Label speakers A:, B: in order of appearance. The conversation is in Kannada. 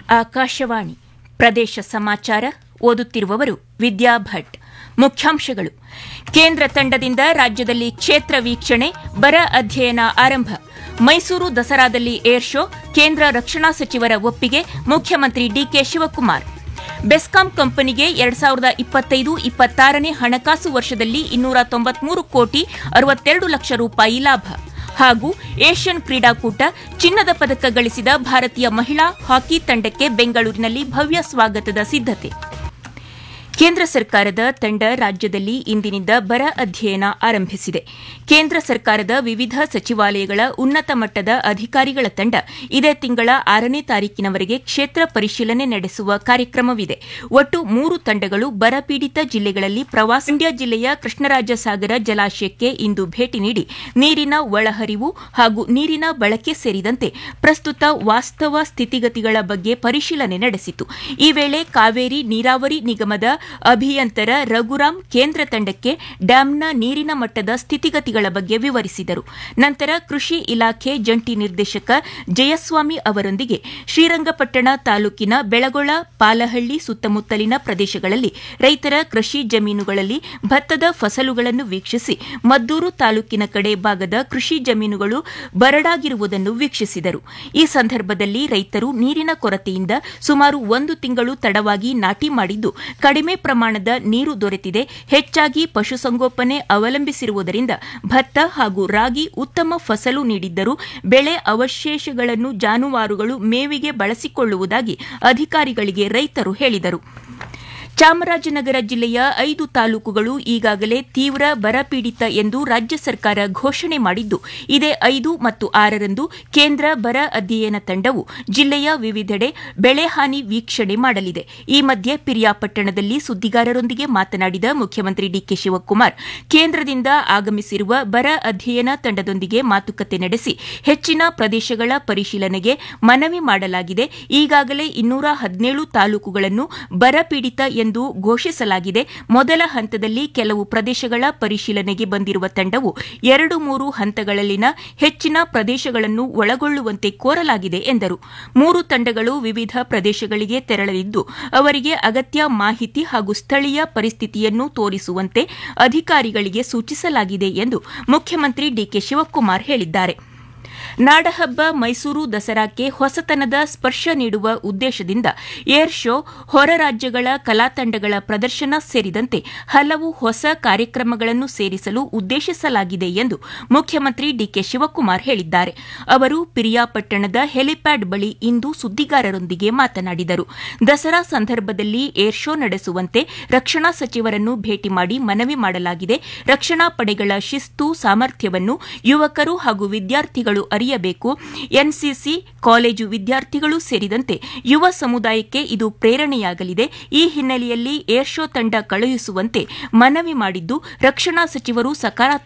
A: ಆಕಾಶವಾಣಿ ಪ್ರದೇಶ ಸಮಾಚಾರ ಓದುತ್ತಿರುವವರು ವಿದ್ಯಾ ಭಟ್ ಮುಖ್ಯಾಂಶಗಳು ಕೇಂದ್ರ ತಂಡದಿಂದ ರಾಜ್ಯದಲ್ಲಿ ಕ್ಷೇತ್ರ ವೀಕ್ಷಣೆ ಬರ ಅಧ್ಯಯನ ಆರಂಭ ಮೈಸೂರು ದಸರಾದಲ್ಲಿ ಏರ್ ಶೋ ಕೇಂದ್ರ ರಕ್ಷಣಾ ಸಚಿವರ ಒಪ್ಪಿಗೆ ಮುಖ್ಯಮಂತ್ರಿ ಡಿಕೆ ಶಿವಕುಮಾರ್ ಬೆಸ್ಕಾಂ ಕಂಪನಿಗೆ ಎರಡ್ ಸಾವಿರದ ಇಪ್ಪತ್ತೈದು ಇಪ್ಪತ್ತಾರನೇ ಹಣಕಾಸು ವರ್ಷದಲ್ಲಿ ಇನ್ನೂರ ತೊಂಬತ್ಮೂರು ಕೋಟಿ ಅರವತ್ತೆರಡು ಲಕ್ಷ ರೂಪಾಯಿ ಲಾಭ ಹಾಗೂ ಏಷ್ಯನ್ ಕ್ರೀಡಾಕೂಟ ಚಿನ್ನದ ಪದಕ ಗಳಿಸಿದ ಭಾರತೀಯ ಮಹಿಳಾ ಹಾಕಿ ತಂಡಕ್ಕೆ ಬೆಂಗಳೂರಿನಲ್ಲಿ ಭವ್ಯ ಸ್ವಾಗತದ ಸಿದ್ದತೆ ಕೇಂದ್ರ ಸರ್ಕಾರದ ತಂಡ ರಾಜ್ಯದಲ್ಲಿ ಇಂದಿನಿಂದ ಬರ ಅಧ್ಯಯನ ಆರಂಭಿಸಿದೆ ಕೇಂದ್ರ ಸರ್ಕಾರದ ವಿವಿಧ ಸಚಿವಾಲಯಗಳ ಉನ್ನತ ಮಟ್ಟದ ಅಧಿಕಾರಿಗಳ ತಂಡ ಇದೇ ತಿಂಗಳ ಆರನೇ ತಾರೀಕಿನವರೆಗೆ ಕ್ಷೇತ್ರ ಪರಿಶೀಲನೆ ನಡೆಸುವ ಕಾರ್ಯಕ್ರಮವಿದೆ ಒಟ್ಟು ಮೂರು ತಂಡಗಳು ಬರಪೀಡಿತ ಜಿಲ್ಲೆಗಳಲ್ಲಿ ಪ್ರವಾಸ ಮಂಡ್ಯ ಜಿಲ್ಲೆಯ ಕೃಷ್ಣರಾಜಸಾಗರ ಜಲಾಶಯಕ್ಕೆ ಇಂದು ಭೇಟಿ ನೀಡಿ ನೀರಿನ ಒಳಹರಿವು ಹಾಗೂ ನೀರಿನ ಬಳಕೆ ಸೇರಿದಂತೆ ಪ್ರಸ್ತುತ ವಾಸ್ತವ ಸ್ಥಿತಿಗತಿಗಳ ಬಗ್ಗೆ ಪರಿಶೀಲನೆ ನಡೆಸಿತು ಈ ವೇಳೆ ಕಾವೇರಿ ನೀರಾವರಿ ನಿಗಮದ ಅಭಿಯಂತರ ರಘುರಾಮ್ ಕೇಂದ್ರ ತಂಡಕ್ಕೆ ಡ್ಯಾಂನ ನೀರಿನ ಮಟ್ಟದ ಸ್ಥಿತಿಗತಿಗಳ ಬಗ್ಗೆ ವಿವರಿಸಿದರು ನಂತರ ಕೃಷಿ ಇಲಾಖೆ ಜಂಟಿ ನಿರ್ದೇಶಕ ಜಯಸ್ವಾಮಿ ಅವರೊಂದಿಗೆ ಶ್ರೀರಂಗಪಟ್ಟಣ ತಾಲೂಕಿನ ಬೆಳಗೊಳ ಪಾಲಹಳ್ಳಿ ಸುತ್ತಮುತ್ತಲಿನ ಪ್ರದೇಶಗಳಲ್ಲಿ ರೈತರ ಕೃಷಿ ಜಮೀನುಗಳಲ್ಲಿ ಭತ್ತದ ಫಸಲುಗಳನ್ನು ವೀಕ್ಷಿಸಿ ಮದ್ದೂರು ತಾಲೂಕಿನ ಕಡೆ ಭಾಗದ ಕೃಷಿ ಜಮೀನುಗಳು ಬರಡಾಗಿರುವುದನ್ನು ವೀಕ್ಷಿಸಿದರು ಈ ಸಂದರ್ಭದಲ್ಲಿ ರೈತರು ನೀರಿನ ಕೊರತೆಯಿಂದ ಸುಮಾರು ಒಂದು ತಿಂಗಳು ತಡವಾಗಿ ನಾಟಿ ಮಾಡಿದ್ದು ಕಡಿಮೆ ಪ್ರಮಾಣದ ನೀರು ದೊರೆತಿದೆ ಹೆಚ್ಚಾಗಿ ಪಶುಸಂಗೋಪನೆ ಅವಲಂಬಿಸಿರುವುದರಿಂದ ಭತ್ತ ಹಾಗೂ ರಾಗಿ ಉತ್ತಮ ಫಸಲು ನೀಡಿದ್ದರೂ ಬೆಳೆ ಅವಶೇಷಗಳನ್ನು ಜಾನುವಾರುಗಳು ಮೇವಿಗೆ ಬಳಸಿಕೊಳ್ಳುವುದಾಗಿ ಅಧಿಕಾರಿಗಳಿಗೆ ರೈತರು ಹೇಳಿದರು ಚಾಮರಾಜನಗರ ಜಿಲ್ಲೆಯ ಐದು ತಾಲೂಕುಗಳು ಈಗಾಗಲೇ ತೀವ್ರ ಬರಪೀಡಿತ ಎಂದು ರಾಜ್ಯ ಸರ್ಕಾರ ಘೋಷಣೆ ಮಾಡಿದ್ದು ಇದೇ ಐದು ಮತ್ತು ಆರರಂದು ಕೇಂದ್ರ ಬರ ಅಧ್ಯಯನ ತಂಡವು ಜಿಲ್ಲೆಯ ವಿವಿಧೆಡೆ ಬೆಳೆ ಹಾನಿ ವೀಕ್ಷಣೆ ಮಾಡಲಿದೆ ಈ ಮಧ್ಯೆ ಪಿರಿಯಾಪಟ್ಟಣದಲ್ಲಿ ಸುದ್ದಿಗಾರರೊಂದಿಗೆ ಮಾತನಾಡಿದ ಮುಖ್ಯಮಂತ್ರಿ ಡಿಕೆ ಶಿವಕುಮಾರ್ ಕೇಂದ್ರದಿಂದ ಆಗಮಿಸಿರುವ ಬರ ಅಧ್ಯಯನ ತಂಡದೊಂದಿಗೆ ಮಾತುಕತೆ ನಡೆಸಿ ಹೆಚ್ಚಿನ ಪ್ರದೇಶಗಳ ಪರಿಶೀಲನೆಗೆ ಮನವಿ ಮಾಡಲಾಗಿದೆ ಈಗಾಗಲೇ ಇನ್ನೂರ ಹದಿನೇಳು ತಾಲೂಕುಗಳನ್ನು ಬರಪೀಡಿತ ಎಂದು ಘೋಷಿಸಲಾಗಿದೆ ಮೊದಲ ಹಂತದಲ್ಲಿ ಕೆಲವು ಪ್ರದೇಶಗಳ ಪರಿಶೀಲನೆಗೆ ಬಂದಿರುವ ತಂಡವು ಎರಡು ಮೂರು ಹಂತಗಳಲ್ಲಿನ ಹೆಚ್ಚಿನ ಪ್ರದೇಶಗಳನ್ನು ಒಳಗೊಳ್ಳುವಂತೆ ಕೋರಲಾಗಿದೆ ಎಂದರು ಮೂರು ತಂಡಗಳು ವಿವಿಧ ಪ್ರದೇಶಗಳಿಗೆ ತೆರಳಲಿದ್ದು ಅವರಿಗೆ ಅಗತ್ಯ ಮಾಹಿತಿ ಹಾಗೂ ಸ್ಥಳೀಯ ಪರಿಸ್ಥಿತಿಯನ್ನು ತೋರಿಸುವಂತೆ ಅಧಿಕಾರಿಗಳಿಗೆ ಸೂಚಿಸಲಾಗಿದೆ ಎಂದು ಮುಖ್ಯಮಂತ್ರಿ ಡಿಕೆ ಶಿವಕುಮಾರ್ ಹೇಳಿದ್ದಾರೆ ನಾಡಹಬ್ಬ ಮೈಸೂರು ದಸರಾಕ್ಕೆ ಹೊಸತನದ ಸ್ಪರ್ಶ ನೀಡುವ ಉದ್ದೇಶದಿಂದ ಏರ್ ಶೋ ಹೊರ ರಾಜ್ಯಗಳ ಕಲಾತಂಡಗಳ ಪ್ರದರ್ಶನ ಸೇರಿದಂತೆ ಹಲವು ಹೊಸ ಕಾರ್ಯಕ್ರಮಗಳನ್ನು ಸೇರಿಸಲು ಉದ್ದೇಶಿಸಲಾಗಿದೆ ಎಂದು ಮುಖ್ಯಮಂತ್ರಿ ಡಿಕೆ ಶಿವಕುಮಾರ್ ಹೇಳಿದ್ದಾರೆ ಅವರು ಪಿರಿಯಾಪಟ್ಟಣದ ಹೆಲಿಪ್ಯಾಡ್ ಬಳಿ ಇಂದು ಸುದ್ದಿಗಾರರೊಂದಿಗೆ ಮಾತನಾಡಿದರು ದಸರಾ ಸಂದರ್ಭದಲ್ಲಿ ಏರ್ ಶೋ ನಡೆಸುವಂತೆ ರಕ್ಷಣಾ ಸಚಿವರನ್ನು ಭೇಟಿ ಮಾಡಿ ಮನವಿ ಮಾಡಲಾಗಿದೆ ರಕ್ಷಣಾ ಪಡೆಗಳ ಶಿಸ್ತು ಸಾಮರ್ಥ್ಯವನ್ನು ಯುವಕರು ಹಾಗೂ ವಿದ್ಯಾರ್ಥಿಗಳು ಅರಿಯಬೇಕು ಎನ್ಸಿಸಿ ಕಾಲೇಜು ವಿದ್ಯಾರ್ಥಿಗಳು ಸೇರಿದಂತೆ ಯುವ ಸಮುದಾಯಕ್ಕೆ ಇದು ಪ್ರೇರಣೆಯಾಗಲಿದೆ ಈ ಹಿನ್ನೆಲೆಯಲ್ಲಿ ಏರ್ ಶೋ ತಂಡ ಕಳುಹಿಸುವಂತೆ ಮನವಿ ಮಾಡಿದ್ದು ರಕ್ಷಣಾ ಸಚಿವರು ಸಕಾರಾತ್ಮಕ